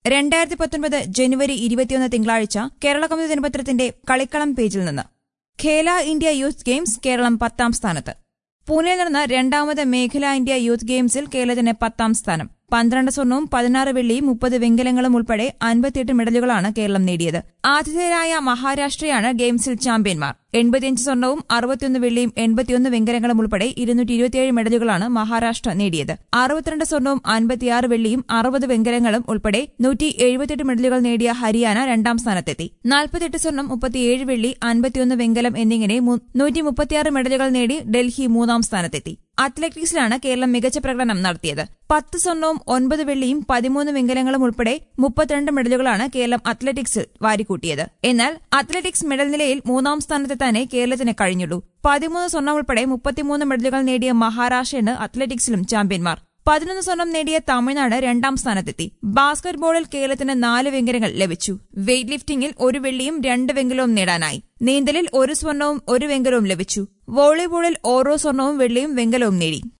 രണ്ടായിരത്തി പത്തൊൻപത് ജനുവരി ഇരുപത്തിയൊന്ന് തിങ്കളാഴ്ച കേരള കൗമുദി ദിനപത്രത്തിന്റെ കളിക്കളം പേജിൽ നിന്ന് Khelo India youth games Keralam പത്താം സ്ഥാനത്ത് പൂനെയിൽ നടന്ന രണ്ടാമത് മേഖലാ ഇന്ത്യ യൂത്ത് ഗെയിംസിൽ കേരളത്തിന് പത്താം സ്ഥാനം പന്ത്രണ്ട് സ്വർണവും പതിനാറ് വെള്ളിയും മുപ്പത് വെങ്കലങ്ങളും ഉൾപ്പെടെ അൻപത്തിയെട്ട് മെഡലുകളാണ് കേരളം നേടിയത് ആതിഥേയരായ മഹാരാഷ്ട്രയാണ് ഗെയിംസിൽ ചാമ്പ്യന്മാർ എൺപത്തിയഞ്ച് സ്വർണവും അറുപത്തിയൊന്ന് വെള്ളിയും എൺപത്തിയൊന്ന് വെങ്കലങ്ങളും ഉൾപ്പെടെ ഇരുന്നൂറ്റി ഇരുപത്തിയേഴ് മെഡലുകളാണ് മഹാരാഷ്ട്ര നേടിയത് അറുപത്തിരണ്ട് സ്വർണവും അൻപത്തിയാറ് വെള്ളിയും അറുപത് വെങ്കലങ്ങളും ഉൾപ്പെടെ നൂറ്റി എഴുപത്തിയെട്ട് മെഡലുകൾ നേടിയ ഹരിയാന രണ്ടാം സ്ഥാനത്തെത്തി നാൽപ്പത്തിയെട്ട് സ്വർണം മുപ്പത്തിയേഴ് വെള്ളി അൻപത്തിയൊന്ന് വെങ്കലം എന്നിങ്ങനെ നൂറ്റി മുപ്പത്തിയാറ് മെഡലുകൾ നേടി ഡൽഹി മൂന്നാം സ്ഥാനത്തെത്തി അത്ലറ്റിക്സിലാണ് കേരളം മികച്ച പ്രകടനം നടത്തിയത് പത്ത് സ്വർണവും ഒൻപത് വെള്ളിയും പതിമൂന്ന് വെങ്കലങ്ങളും ഉൾപ്പെടെ മുപ്പത്തിരണ്ട് മെഡലുകളാണ് കേരളം അത്ലറ്റിക്സിൽ വാരിക്കൂട്ടിയത് എന്നാൽ അത്ലറ്റിക്സ് മെഡൽ നിലയിൽ മൂന്നാം സ്ഥാനത്തെത്താനേ കേരളത്തിന് കഴിഞ്ഞുള്ളൂ പതിമൂന്ന് സ്വർണം ഉൾപ്പെടെ മുപ്പത്തിമൂന്ന് മെഡലുകൾ നേടിയ മഹാരാഷ്ട്രയാണ് അത്ലറ്റിക്സിലും ചാമ്പ്യന്മാർ പതിനൊന്ന് സ്വർണം നേടിയ തമിഴ്നാട് രണ്ടാം സ്ഥാനത്തെത്തി ബാസ്കറ്റ് ബോളിൽ കേരളത്തിന് നാല് വെങ്കലങ്ങൾ ലഭിച്ചു വെയ്റ്റ് ലിഫ്റ്റിംഗിൽ ഒരു വെള്ളിയും രണ്ട് വെങ്കലവും നേടാനായി നീന്തലിൽ ഒരു സ്വർണവും ഒരു വെങ്കലവും ലഭിച്ചു വോളിബോളിൽ ഓരോ സ്വർണവും വെള്ളിയും വെങ്കലവും നേടി